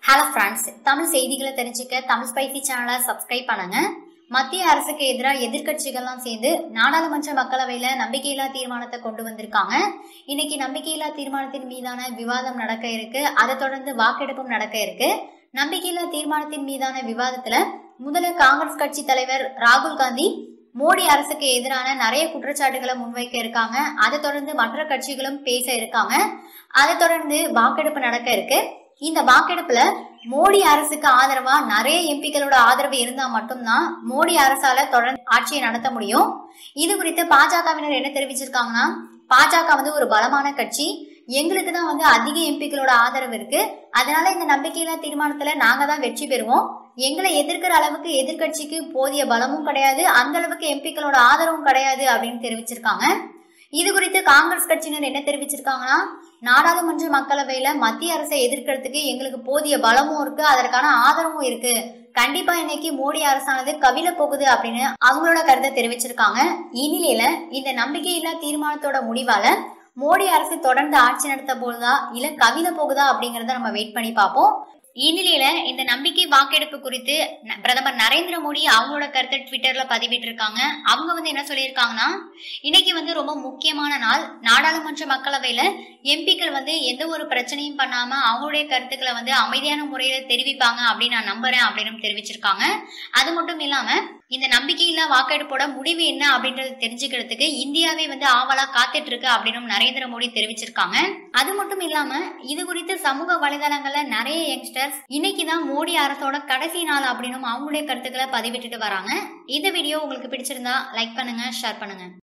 hello friends Tamil செய்திகளை தெரிஞ்சுக்க Tamil spicy சேனலை சப்ஸ்கிரைப் பண்ணுங்க மத்திய அரசுக்கு எதிராக எதிர்க்கட்சிகள்லாம் சேர்ந்து நாடாளுமன்ற மக்களவையில நம்பிக்கையில்லா தீர்மானத்தை கொண்டு வந்திருக்காங்க இன்னைக்கு நம்பிக்கையில்லா தீர்மானத்தின் மீதான விவாதம் நடக்க இருக்கு அதை தொடர்ந்து வாக்கெடுப்பும் நடக்க இருக்கு நம்பிக்கையில்லா தீர்மானத்தின் மீதான விவாதத்துல முதல்ல காங்கிரஸ் கட்சி தலைவர் ராகுல் காந்தி மோடி அரசுக்கு எதிரான நிறைய குற்றச்சாட்டுகளை முன்வைக்க இருக்காங்க அதை தொடர்ந்து மற்ற கட்சிகளும் பேச இருக்காங்க அதை தொடர்ந்து வாக்கெடுப்பு நடக்க இருக்கு இந்த வாக்கெடுப்புல மோடி அரசுக்கு ஆதரவா நிறைய எம்பிக்களோட ஆதரவு இருந்தா மட்டும்தான் மோடி அரசால தொடர்ந்து ஆட்சியை நடத்த முடியும் இது குறித்து பாஜகவினர் என்ன தெரிவிச்சிருக்காங்கன்னா பாஜக வந்து ஒரு பலமான கட்சி எங்களுக்கு தான் வந்து அதிக எம்பிக்களோட ஆதரவு இருக்கு அதனால இந்த நம்பிக்கையில்லா தீர்மானத்துல நாங்க தான் வெற்றி பெறுவோம் எங்களை எதிர்க்கிற அளவுக்கு எதிர்க்கட்சிக்கு போதிய பலமும் கிடையாது அந்த அளவுக்கு எம்பிக்களோட ஆதரவும் கிடையாது அப்படின்னு தெரிவிச்சிருக்காங்க இது குறித்து காங்கிரஸ் கட்சியினர் என்ன தெரிவிச்சிருக்காங்கன்னா நாடாளுமன்ற மக்களவையில மத்திய அரசை எதிர்க்கிறதுக்கு எங்களுக்கு போதிய பலமும் இருக்கு அதற்கான ஆதரவும் இருக்கு கண்டிப்பா இன்னைக்கு மோடி அரசானது கவிழ போகுது அப்படின்னு அவங்களோட கருத்தை தெரிவிச்சிருக்காங்க இந்நிலையில இந்த நம்பிக்கையில்லா தீர்மானத்தோட முடிவால மோடி அரசு தொடர்ந்து ஆட்சி நடத்த போகுதா இல்ல கவிழ போகுதா அப்படிங்கறத நம்ம வெயிட் பண்ணி பார்ப்போம் இந்நிலையில இந்த நம்பிக்கை வாக்கெடுப்பு குறித்து ந- பிரதமர் நரேந்திர மோடி அவங்களோட கருத்தை ட்விட்டர்ல பதிவிட்டு இருக்காங்க அவங்க வந்து என்ன சொல்லியிருக்காங்கன்னா இன்னைக்கு வந்து ரொம்ப முக்கியமான நாள் நாடாளுமன்ற மக்களவையில எம்பிக்கள் வந்து எந்த ஒரு பிரச்சனையும் பண்ணாம அவங்களுடைய கருத்துக்களை வந்து அமைதியான முறையில தெரிவிப்பாங்க அப்படின்னு நான் நம்புறேன் அப்படின்னு தெரிவிச்சிருக்காங்க அது மட்டும் இல்லாம இந்த நம்பிக்கையில்லா வாக்கெடுப்போட முடிவு என்ன அப்படின்றது தெரிஞ்சுக்கிறதுக்கு இந்தியாவே வந்து ஆவலா காத்துட்டு இருக்கு அப்படின்னு நரேந்திர மோடி தெரிவிச்சிருக்காங்க அது மட்டும் இல்லாம இது குறித்து சமூக வலைதளங்கள்ல நிறைய யங்ஸ்டர்ஸ் இன்னைக்குதான் மோடி அரசோட கடைசி நாள் அப்படின்னு அவங்களுடைய கருத்துக்களை பதிவிட்டுட்டு வராங்க இந்த வீடியோ உங்களுக்கு பிடிச்சிருந்தா லைக் பண்ணுங்க ஷேர் பண்ணுங்க